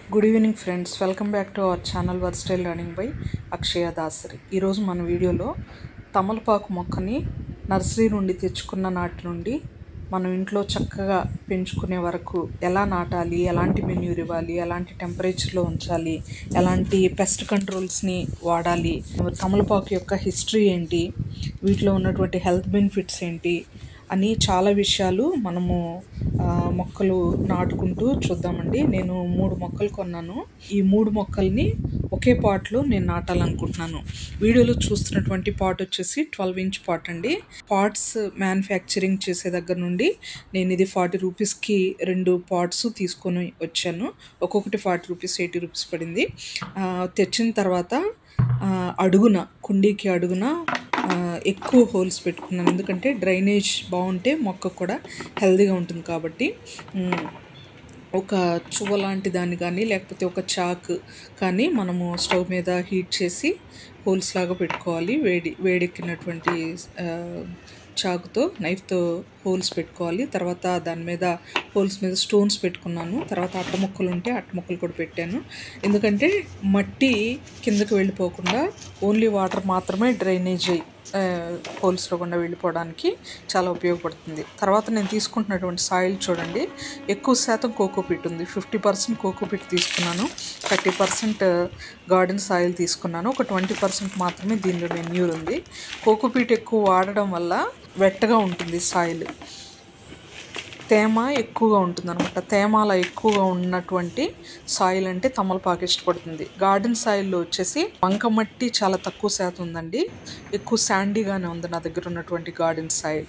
good evening friends welcome back to our channel versatile learning by Akshaya Dasari ఈరోజు మన వీడియోలో తమలపాకు మొక్కని నర్సరీ నుండి తెచ్చుకున్న నాటి నుండి మనం ఇంట్లో చక్కగా పెంచుకునే వరకు ఎలా నాటాలి ఎలాంటి మెన్యూర్ ఇవ్వాలి ఎలాంటి టెంపరేచర్లో ఉంచాలి ఎలాంటి పెస్ట్ కంట్రోల్స్ని వాడాలి తమలపాకు యొక్క హిస్టరీ ఏంటి వీటిలో ఉన్నటువంటి హెల్త్ బెనిఫిట్స్ ఏంటి అని చాలా విషయాలు మనము ఆ, మొక్కలు నాటుకుంటూ చూద్దామండి నేను మూడు మొక్కలు కొన్నాను ఈ మూడు మొక్కల్ని ఒకే పాట్లో నేను నాటాలనుకుంటున్నాను వీడియోలో చూస్తున్నటువంటి పాట్ వచ్చేసి ట్వెల్వ్ ఇంచ్ పాట్ అండి పాట్స్ మ్యానుఫ్యాక్చరింగ్ చేసే దగ్గర నుండి నేను ఇది ఫార్టీ రూపీస్కి రెండు పాట్స్ తీసుకొని వచ్చాను ఒక్కొక్కటి ఫార్టీ రూపీస్ ఎయిటీ రూపీస్ పడింది ఆ, తెచ్చిన తర్వాత ఆ, అడుగున కుండీకి అడుగున ఆ, ఎక్కువ హోల్స్ పెట్టుకున్నాను ఎందుకంటే డ్రైనేజ్ బాగుంటే మొక్క కూడా హెల్తీగా ఉంటుంది కాబట్టి మ్, ఒక చువ్వ లాంటి దాన్ని కానీ లేకపోతే ఒక చాక్ కానీ మనము స్టవ్ మీద హీట్ చేసి హోల్స్ లాగా పెట్టుకోవాలి వేడి వేడెక్కినటువంటి ఆ, చాకుతో నైఫ్తో హోల్స్ పెట్టుకోవాలి తర్వాత దాని మీద హోల్స్ మీద స్టోన్స్ పెట్టుకున్నాను తర్వాత అట్ట ముక్కలు ఉంటే అట్ట ముక్కలు కూడా పెట్టాను ఎందుకంటే మట్టి కిందకి వెళ్ళిపోకుండా ఓన్లీ వాటర్ మాత్రమే డ్రైనేజ్ అయ్యి హోల్స్లో గుండా వెళ్ళిపోవడానికి చాలా ఉపయోగపడుతుంది తర్వాత నేను తీసుకుంటున్నటువంటి సాయిల్ చూడండి ఎక్కువ శాతం కోకోపీట్ ఉంది ఫిఫ్టీ పర్సెంట్ కోకోపీట్ తీసుకున్నాను థర్టీ పర్సెంట్ గార్డెన్ సాయిల్ తీసుకున్నాను ఒక ట్వంటీ పర్సెంట్ మాత్రమే దీనిలో మెన్యూర్ ఉంది కోకోపీట్ ఎక్కువ వాడడం వల్ల వెట్టగా ఉంటుంది సాయిల్ తేమ ఎక్కువగా ఉంటుంది అనమాట తేమ అలా ఎక్కువగా ఉన్నటువంటి సాయిల్ అంటే తమలపాకు ఇష్టపడుతుంది గార్డెన్ సాయిల్లో వచ్చేసి వంక మట్టి చాలా తక్కువ శాతం ఉందండి ఎక్కువ శాండీగానే ఉంది నా దగ్గర ఉన్నటువంటి గార్డెన్ సాయిల్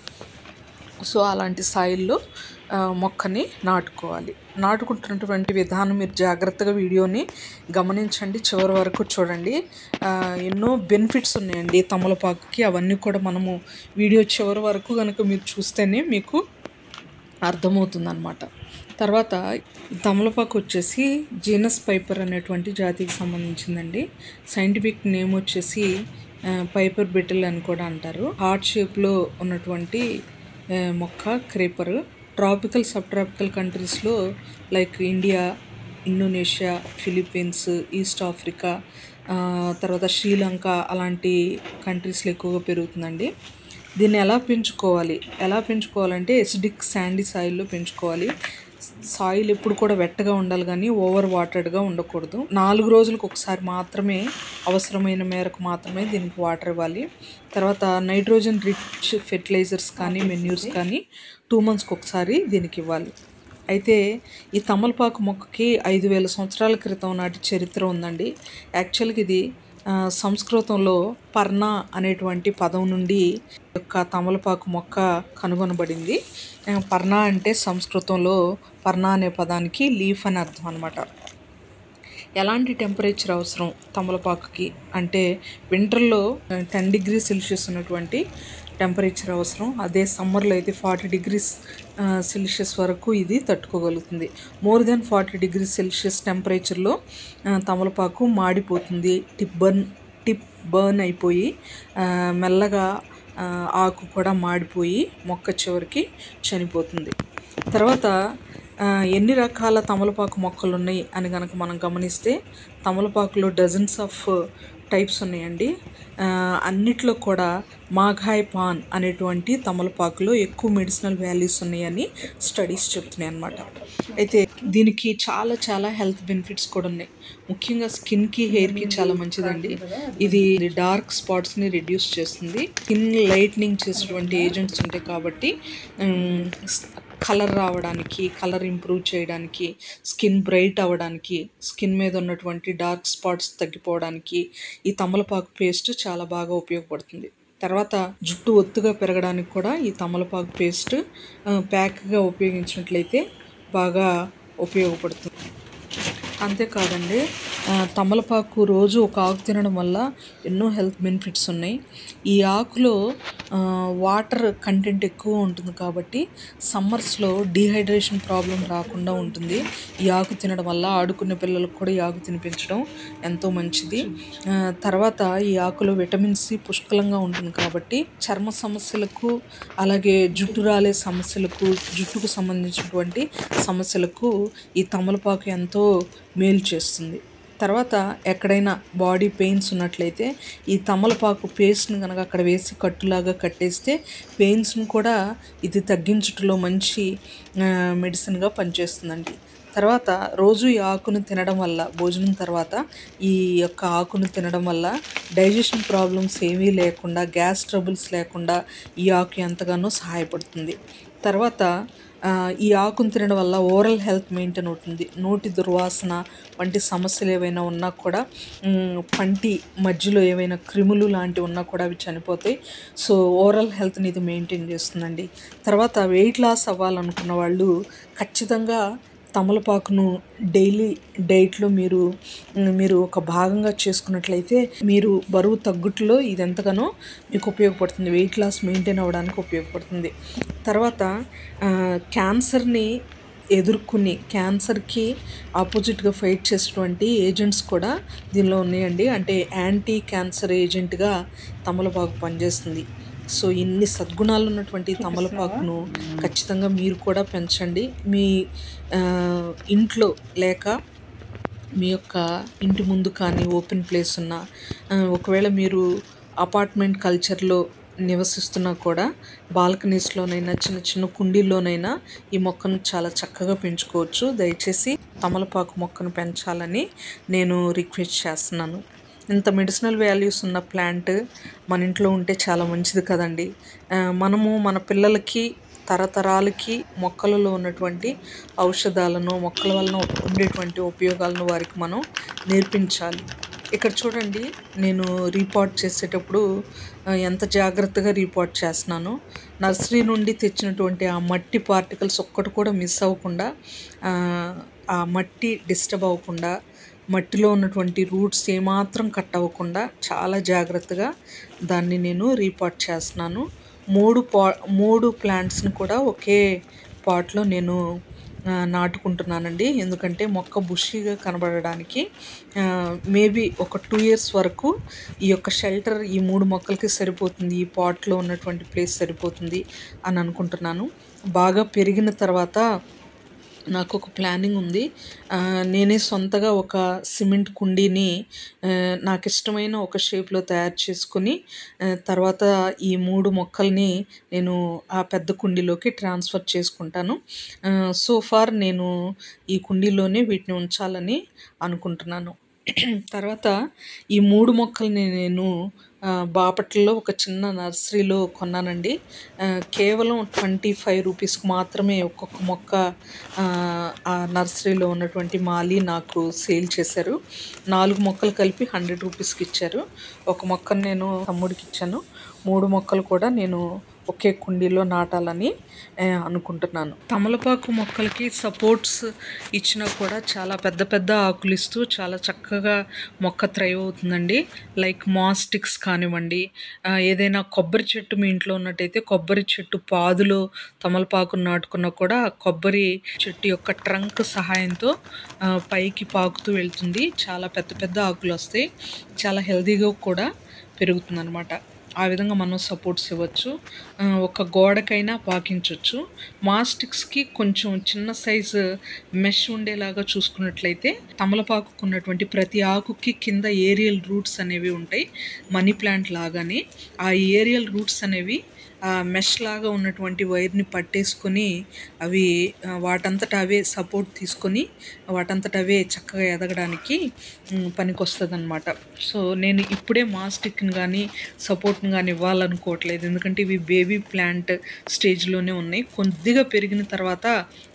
సో అలాంటి సాయిల్లో ఆ, మొక్కని నాటుకోవాలి నాటుకుంటున్నటువంటి విధానం మీరు జాగ్రత్తగా వీడియోని గమనించండి చివరి వరకు చూడండి ఆ, ఎన్నో బెనిఫిట్స్ ఉన్నాయండి తమలపాకుకి అవన్నీ కూడా మనము వీడియో చివరి వరకు కనుక మీరు చూస్తేనే మీకు అర్థమవుతుందన్నమాట తర్వాత ఈ తమలపాకు వచ్చేసి జీనస్ పైపర్ అనేటువంటి జాతికి సంబంధించిందండి సైంటిఫిక్ నేమ్ వచ్చేసి ఆ, పైపర్ బెటిల్ అని కూడా అంటారు హార్ట్ షేప్లో ఉన్నటువంటి ఆ, మొక్క క్రేపర్ ట్రాపికల్ సబ్ ట్రాపికల్ కంట్రీస్లో like India Indonesia Philippines East Africa ఆ, తర్వాత శ్రీలంక అలాంటి కంట్రీస్లో ఎక్కువగా పెరుగుతుందండి దీన్ని ఎలా పెంచుకోవాలి ఎలా పెంచుకోవాలంటే ఎసిడిక్ శాండీ సాయిల్లో పెంచుకోవాలి సాయిల్ ఎప్పుడు కూడా వెట్టగా ఉండాలి కానీ ఓవర్ వాటర్డ్గా ఉండకూడదు నాలుగు రోజులకు ఒకసారి మాత్రమే అవసరమైన మేరకు మాత్రమే దీనికి వాటర్ ఇవ్వాలి తర్వాత నైట్రోజన్ రిచ్ ఫెర్టిలైజర్స్ కానీ మెన్యూర్స్ కానీ టూ మంత్స్కి ఒకసారి దీనికి ఇవ్వాలి అయితే ఈ తమలపాకు మొక్కకి ఐదు వేల సంవత్సరాల క్రితం నాటి చరిత్ర ఉందండి యాక్చువల్గా ఇది ఆ, సంస్కృతంలో పర్ణ అనేటువంటి పదం నుండి ఈ యొక్క తమలపాకు మొక్క కనుగొనబడింది ఆ, పర్ణ అంటే సంస్కృతంలో పర్ణ అనే పదానికి లీఫ్ అని అర్థం అనమాట ఎలాంటి టెంపరేచర్ అవసరం తమలపాకుకి అంటే వింటర్లో టెన్ డిగ్రీ సెల్సియస్ ఉన్నటువంటి టెంపరేచర్ అవసరం అదే సమ్మర్లో అయితే ఫార్టీ డిగ్రీస్ సెల్సియస్ వరకు ఇది తట్టుకోగలుగుతుంది more than forty degree Celsius టెంపరేచర్లో ఆ, తమలపాకు మాడిపోతుంది టిప్ బర్న్ టిప్ బర్న్ అయిపోయి ఆ, మెల్లగా ఆ, ఆకు కూడా మాడిపోయి మొక్క చివరికి చనిపోతుంది తర్వాత ఆ, ఎన్ని రకాల తమలపాకు మొక్కలు ఉన్నాయి అని కనుక మనం గమనిస్తే తమలపాకులో డజన్స్ ఆఫ్ టైప్స్ ఉన్నాయండి ఆ, అన్నిట్లో కూడా మాఘాయ్ పాన్ అనేటువంటి తమలపాకులో ఎక్కువ మెడిసినల్ వాల్యూస్ ఉన్నాయని స్టడీస్ చెప్తున్నాయి అన్నమాట అయితే దీనికి చాలా చాలా హెల్త్ బెనిఫిట్స్ కూడా ఉన్నాయి ముఖ్యంగా స్కిన్కి హెయిర్కి చాలా మంచిదండి ఇది డార్క్ స్పాట్స్ని రిడ్యూస్ చేస్తుంది స్కిన్ లైట్నింగ్ చేసేటువంటి ఏజెంట్స్ ఉంటాయి కాబట్టి కలర్ రావడానికి కలర్ ఇంప్రూవ్ చేయడానికి స్కిన్ బ్రైట్ అవ్వడానికి స్కిన్ మీద ఉన్నటువంటి డార్క్ స్పాట్స్ తగ్గిపోవడానికి ఈ తమలపాకు పేస్ట్ చాలా బాగా ఉపయోగపడుతుంది తర్వాత జుట్టు ఒత్తుగా పెరగడానికి కూడా ఈ తమలపాకు పేస్ట్ ఆ, ప్యాక్గా ఉపయోగించినట్లయితే బాగా ఉపయోగపడుతుంది అంతేకాదండి ఆ, తమలపాకు రోజు ఒక ఆకు తినడం వల్ల ఎన్నో హెల్త్ బెనిఫిట్స్ ఉన్నాయి ఈ ఆకులో ఆ, వాటర్ కంటెంట్ ఎక్కువ ఉంటుంది కాబట్టి సమ్మర్స్లో డీహైడ్రేషన్ ప్రాబ్లం రాకుండా ఉంటుంది ఈ ఆకు తినడం వల్ల ఆడుకునే పిల్లలకు కూడా ఈ ఆకు తినిపించడం ఎంతో మంచిది ఆ, తర్వాత ఈ ఆకులో విటమిన్ సి పుష్కలంగా ఉంటుంది కాబట్టి చర్మ సమస్యలకు అలాగే జుట్టు రాలే సమస్యలకు జుట్టుకు సంబంధించినటువంటి సమస్యలకు ఈ తమలపాకు ఎంతో మేలు చేస్తుంది తర్వాత ఎక్కడైనా బాడీ పెయిన్స్ ఉన్నట్లయితే ఈ తమలపాకు పేస్ట్ని కనుక అక్కడ వేసి కట్టులాగా కట్టేస్తే పెయిన్స్ని కూడా ఇది తగ్గించుటలో మంచి ఆ, మెడిసిన్గా పనిచేస్తుందండి తర్వాత రోజు ఈ ఆకును తినడం వల్ల భోజనం తర్వాత ఈ యొక్క ఆకును తినడం వల్ల డైజెషన్ ప్రాబ్లమ్స్ ఏమీ లేకుండా గ్యాస్ ట్రబుల్స్ లేకుండా ఈ ఆకు ఎంతగానో సహాయపడుతుంది తర్వాత ఆ, ఈ ఆకును తినడం వల్ల ఓరల్ హెల్త్ మెయింటైన్ అవుతుంది నోటి దుర్వాసన వంటి సమస్యలు ఏవైనా ఉన్నా కూడా మ్, పంటి మధ్యలో ఏవైనా క్రిములు లాంటివి ఉన్నా కూడా అవి చనిపోతాయి సో ఓరల్ హెల్త్ని ఇది మెయింటైన్ చేస్తుందండి తర్వాత వెయిట్ లాస్ అవ్వాలనుకున్న వాళ్ళు ఖచ్చితంగా తమలపాకును డైలీ డైట్లో మీరు మీరు ఒక భాగంగా చేసుకున్నట్లయితే మీరు బరువు తగ్గుట్లో ఇది ఎంతగానో మీకు ఉపయోగపడుతుంది వెయిట్ లాస్ మెయింటైన్ అవ్వడానికి ఉపయోగపడుతుంది తర్వాత ఆ, క్యాన్సర్ని ఎదుర్కొని క్యాన్సర్కి ఆపోజిట్గా ఫైట్ చేసేటువంటి ఏజెంట్స్ కూడా దీనిలో ఉన్నాయండి అంటే యాంటీ క్యాన్సర్ ఏజెంట్గా తమలపాకు పనిచేస్తుంది సో ఇన్ని సద్గుణాలు ఉన్నటువంటి తమలపాకును ఖచ్చితంగా మీరు కూడా పెంచండి మీ ఆ, ఇంట్లో లేక మీ యొక్క ఇంటి ముందు కానీ ఓపెన్ ప్లేస్ ఉన్న ఆ, ఒకవేళ మీరు అపార్ట్మెంట్ కల్చర్లో నివసిస్తున్నా కూడా బాల్కనీస్లోనైనా చిన్న చిన్న కుండీల్లోనైనా ఈ మొక్కను చాలా చక్కగా పెంచుకోవచ్చు దయచేసి తమలపాకు మొక్కను పెంచాలని నేను రిక్వెస్ట్ చేస్తున్నాను ఇంత మెడిసినల్ వాల్యూస్ ఉన్న ప్లాంట్ మన ఇంట్లో ఉంటే చాలా మంచిది కదండి ఆ, మనము మన పిల్లలకి తరతరాలకి మొక్కలలో ఉన్నటువంటి ఔషధాలను మొక్కల వలన ఉండేటువంటి ఉపయోగాలను వారికి మనం నేర్పించాలి ఇక్కడ చూడండి నేను రీపాట్ చేసేటప్పుడు ఆ, ఎంత జాగ్రత్తగా రీపాట్ చేస్తున్నాను నర్సరీ నుండి తెచ్చినటువంటి ఆ మట్టి పార్టికల్స్ ఒక్కటి కూడా మిస్ అవ్వకుండా ఆ, ఆ మట్టి డిస్టర్బ్ అవ్వకుండా మట్టిలో ఉన్నటువంటి రూట్స్ ఏమాత్రం కట్ అవ్వకుండా చాలా జాగ్రత్తగా దాన్ని నేను రీపాట్ చేస్తున్నాను మూడు పా మూడు ప్లాంట్స్ని కూడా ఒకే పాట్లో నేను ఆ, నాటుకుంటున్నానండి ఎందుకంటే మొక్క బుషీగా కనబడడానికి మేబీ ఒక టూ ఇయర్స్ వరకు ఈ యొక్క షెల్టర్ ఈ మూడు మొక్కలకి సరిపోతుంది ఈ పాట్లో ఉన్నటువంటి ప్లేస్ సరిపోతుంది అని అనుకుంటున్నాను బాగా పెరిగిన తర్వాత నాకు ఒక ప్లానింగ్ ఉంది ఆ, నేనే సొంతగా ఒక సిమెంట్ కుండీని ఆ, నాకు ఇష్టమైన ఒక షేప్లో తయారు చేసుకుని ఆ, తర్వాత ఈ మూడు మొక్కల్ని నేను ఆ పెద్ద కుండీలోకి ట్రాన్స్ఫర్ చేసుకుంటాను సో ఫార్ నేను ఈ కుండీలోనే వీటిని ఉంచాలని అనుకుంటున్నాను తర్వాత ఈ మూడు మొక్కల్ని నేను ఆ, బాపట్లలో ఒక చిన్న నర్సరీలో కొన్నానండి ఆ, కేవలం ట్వంటీ ఫైవ్ రూపీస్కి మాత్రమే ఒక్కొక్క మొక్క ఆ, ఆ నర్సరీలో ఉన్నటువంటి మాలి నాకు సేల్ చేశారు నాలుగు మొక్కలు కలిపి హండ్రెడ్ రూపీస్కి ఇచ్చారు ఒక మొక్కను నేను తమ్ముడికి ఇచ్చాను మూడు మొక్కలు కూడా నేను ఒకే కుండీలో నాటాలని ఆ, అనుకుంటున్నాను తమలపాకు మొక్కలకి సపోర్ట్స్ ఇచ్చినా కూడా చాలా పెద్ద పెద్ద ఆకులు ఇస్తూ చాలా చక్కగా మొక్క థ్రైవ్ అవుతుందండి లైక్ మాస్టిక్స్ కానివ్వండి ఆ, ఏదైనా కొబ్బరి చెట్టు మీ ఇంట్లో ఉన్నట్టయితే కొబ్బరి చెట్టు పాదులో తమలపాకు నాటుకున్నా కూడా ఆ కొబ్బరి చెట్టు యొక్క ట్రంక్ సహాయంతో ఆ, పైకి పాకుతూ వెళ్తుంది చాలా పెద్ద పెద్ద ఆకులు వస్తాయి చాలా హెల్తీగా కూడా పెరుగుతుంది అనమాట ఆ విధంగా మనం సపోర్ట్స్ ఇవ్వచ్చు ఆ, ఒక గోడకైనా పాకించవచ్చు మాస్టిక్స్కి కొంచెం చిన్న సైజు మెష్ ఉండేలాగా చూసుకున్నట్లయితే తమలపాకుకు ఉన్నటువంటి ప్రతి ఆకుకి కింద ఏరియల్ రూట్స్ అనేవి ఉంటాయి మనీ ప్లాంట్ లాగానే ఆ ఏరియల్ రూట్స్ అనేవి ఆ మెష్ లాగా ఉన్నటువంటి వైర్ని పట్టేసుకొని అవి ఆ, వాటంతట అవే సపోర్ట్ తీసుకొని వాటంతట అవే చక్కగా ఎదగడానికి పనికొస్తుంది అనమాట సో నేను ఇప్పుడే మాస్టిక్ని కానీ సపోర్ట్ని కానీ ఇవ్వాలనుకోవట్లేదు ఎందుకంటే ఇవి బేబీ ప్లాంట్ స్టేజ్లోనే ఉన్నాయి కొద్దిగా పెరిగిన తర్వాత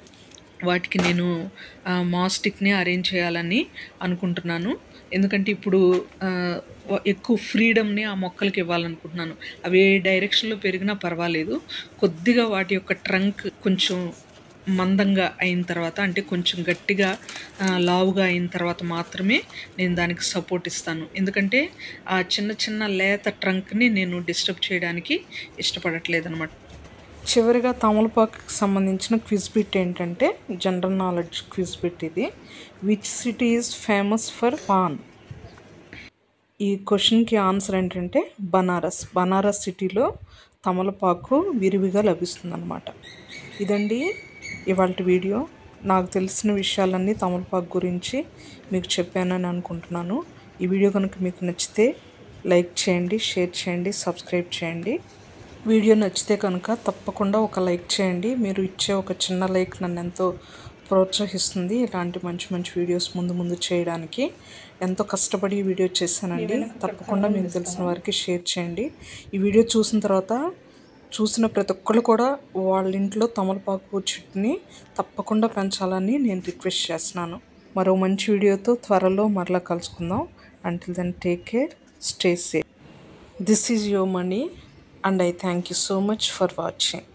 వాటికి నేను ఆ, మాస్టిక్ని అరేంజ్ చేయాలని అనుకుంటున్నాను ఎందుకంటే ఇప్పుడు ఆ, వ- ఎక్కువ ఫ్రీడమ్ని ఆ మొక్కలకి ఇవ్వాలనుకుంటున్నాను అవి ఏ డైరెక్షన్లో పెరిగినా పర్వాలేదు కొద్దిగా వాటి యొక్క ట్రంక్ కొంచెం మందంగా అయిన తర్వాత అంటే కొంచెం గట్టిగా ఆ, లావుగా అయిన తర్వాత మాత్రమే నేను దానికి సపోర్ట్ ఇస్తాను ఎందుకంటే ఆ చిన్న చిన్న లేత ట్రంక్ని నేను డిస్టర్బ్ చేయడానికి ఇష్టపడట్లేదు అనమాట చివరిగా తమలపాకుకి సంబంధించిన క్విజ్ బిట్ ఏంటంటే జనరల్ నాలెడ్జ్ క్విజ్ బిట్ ఇది which city is famous for paan ఈ క్వశ్చన్కి ఆన్సర్ ఏంటంటే బనారస్ బనారస్ సిటీలో తమలపాకు విరివిగా లభిస్తుందన్నమాట ఇదండి ఇవాళ వీడియో నాకు తెలిసిన విషయాలన్నీ తమలపాకు గురించి మీకు చెప్పానని అనుకుంటున్నాను ఈ వీడియో కనుక మీకు నచ్చితే లైక్ చేయండి షేర్ చేయండి సబ్స్క్రైబ్ చేయండి వీడియో నచ్చితే కనుక తప్పకుండా ఒక లైక్ చేయండి మీరు ఇచ్చే ఒక చిన్న లైక్ నన్ను ఎంతో ప్రోత్సహిస్తుంది ఇలాంటి మంచి మంచి వీడియోస్ ముందు ముందు చేయడానికి ఎంతో కష్టపడి ఈ వీడియో చేశానండి తప్పకుండా మీకు తెలిసిన వారికి షేర్ చేయండి ఈ వీడియో చూసిన తర్వాత చూసిన ప్రతి ఒక్కళ్ళు కూడా వాళ్ళ ఇంట్లో తమలపాకు చెట్టుని తప్పకుండా పెంచాలని నేను రిక్వెస్ట్ చేస్తున్నాను మరో మంచి వీడియోతో త్వరలో మరలా కలుసుకుందాం until then take care stay safe this is your Mani and I thank you so much for watching